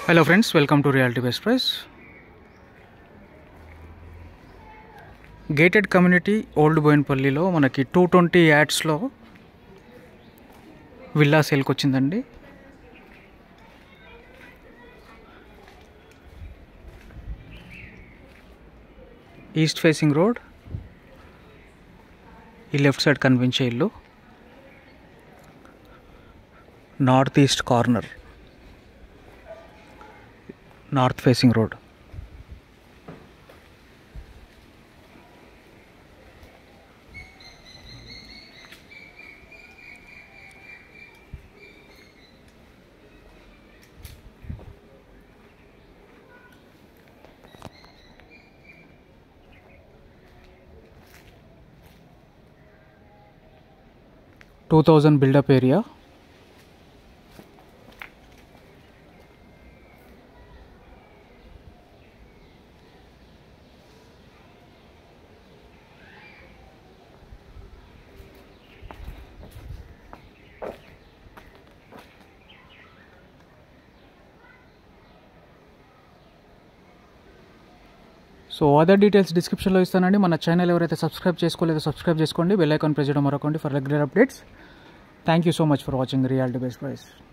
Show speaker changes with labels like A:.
A: hello friends welcome to reality best price gated community old బోయిన్పల్లిలో మనకి two twenty యాడ్స్లో villa సేల్కి వచ్చిందండి ఈస్ట్ ఫేసింగ్ రోడ్ ఈ లెఫ్ట్ సైడ్ కనిపించే ఇల్లు north east corner north facing road two thousand buildup area so other details డిస్క్రిప్షన్లో ఇస్తానండి మన ఛానల్ ఎవరైతే సబ్స్క్రైబ్ చేసుకోలేదో సబ్స్క్రైబ్ చేసుకోండి బెల్ ఐకాన్ ప్రెస్ చేయడం మరొకండి for regular updates thank you so much for watching reality base price